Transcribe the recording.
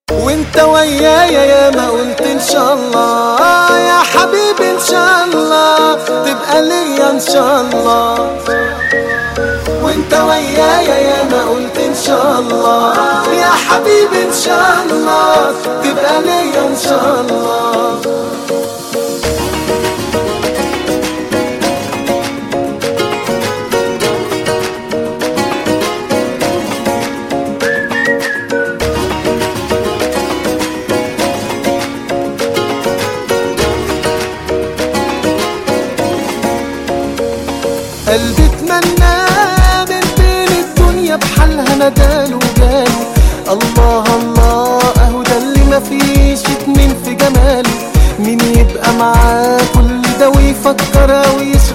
وانت ويايا يا ما قلت ان شاء الله يا حبيبي ان شاء الله تبقى ليا ان شاء الله وانت ويايا يا ما قلت ان شاء الله يا حبيبي ان شاء الله تبقى ليا ان شاء الله قلبي اتمنى من بين الدنيا بحالها نداله وجاله الله الله اهو ده اللي مفيش اتنين في جماله مين يبقى معاه كل ده ويفكر او يسرق